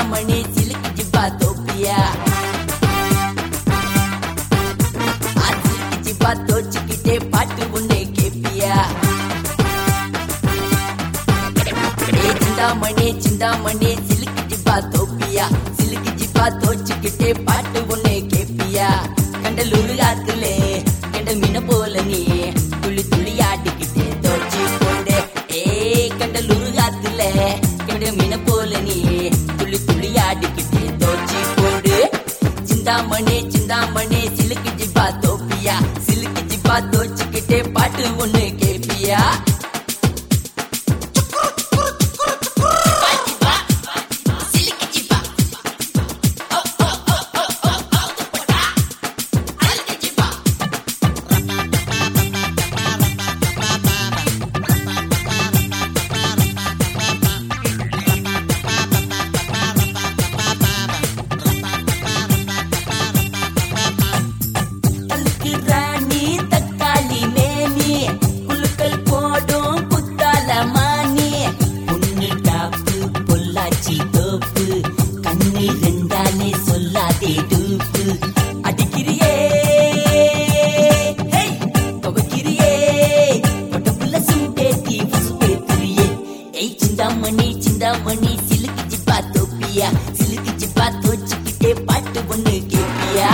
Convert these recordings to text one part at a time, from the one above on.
சிந்தாமணி சிலுக்கு ஜிப்பா தோப்பியா ஆ, சிலுக்கு ஜிப்பா தோச்சுக்கிட்டே பாட்டு ஒண்ணு கேப்பியா ஏ சிந்தாமணி சிந்தாமணி சிலுக்கு ஜிப்பா தோப்பியா சிலுக்கு ஜிப்பா தோச்சுக்கிட்டே பாட்டு ஒண்ணு கேப்பியா கண்டலூர் ஆத்துலே கண்ட மீன போல நீ துள்ளி துள்ளி ஆடிக்கிட்டே தோச்சி போடு ஏ கண்டலூர் ஆத்துல கண்ட மீன போல நீ துள்ளி துள்ளி ஆடிக்கிட்டே தோச்சி போடு சிந்தாமணி சிந்தாமணி சிலுக்கு ஜிப்பா தோப்பியா சிலுக்கு ஜிப்பா தோச்சுக்கிட்டே பாட்டு ஒண்ணு கேப்பியா தலுக்கு ராணி தக்காளி மேனி குலுக்கல் போடும் புத்தால மானி பொண்ணு டாப்பு பொள்ளாச்சி தோப்பு கண்ணு ரெண்டாலே சொல்லாதே டூப்பு அடிக்கிறியே ஹேய், துவைக்கிறியே உடம்புல சூட்டேத்தி உசுப்பேத்துறியே ஏய் சிந்தாமணி சிந்தாமணி சிலுக்கு ஜிப்பா தோப்பியா சிலுக்கு ஜிப்பா தோச்சுக்கிட்டே பாட்டு ஒண்ணு கேப்பியா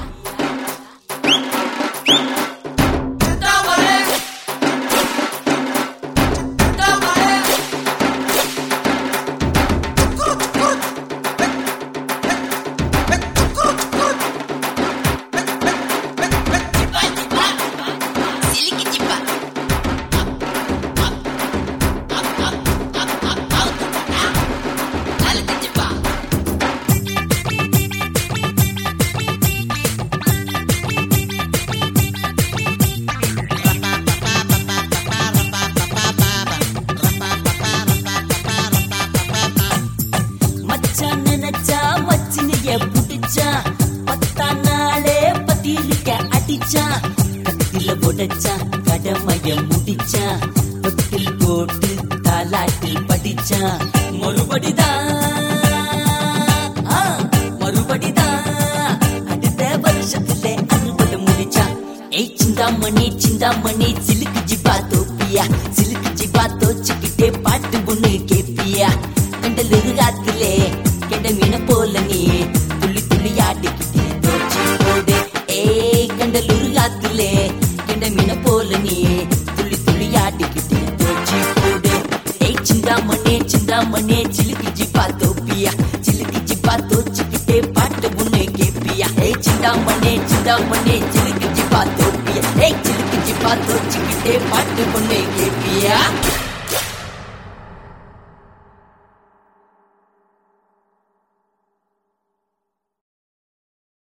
மச்சான் நினைச்சா மச்சினிய புடிச்சான் பத்தா நாளே பதிலிக்க அடிச்சான் கத்தில உடைச்சான் கடமைய முடிச்சான் தொட்டில் போட்டு தாலாட்டில் படிச்சான் மறுபடிதான் ஆ, மறுபடிதான் அடுத்த வருஷத்துல அறுபது முடிச்சான் ஏய் சிந்தாமணி சிந்தாமணி சிலுக்கு ஜிபா தோப்பியா சிலுக்கு ஜிபா தோச்சுக்கிட்டே பாட்டு ஒண்ணு கேப்பியா கண்டலு காத்திலே கெண்ட மீன போல நீ துள்ளி துள்ளி ஆடிக்கிட்டே தோச்சு போடு ஏய் கண்டலூர் காத்திலே கெண்ட மீன போல நீ துள்ளி துள்ளி ஆடிக்கிட்டே தோச்சு போடு ஏய் சிந்தாமணி சிந்தாமணி சிலுக்கு ஜிபா தோப்பியா சிலுக்கு ஜிபா தோச்சுக்கிட்டே பாட்டு ஒண்ணு கேப்பியா ஏய் சிந்தாமணி சிந்தாமணி சிலுக்கு ஜிபா தோப்பியா ஏய் சிலுக்கு ஜிபா தோச்சுக்கிட்டே பாட்டு ஒண்ணு கேப்பியா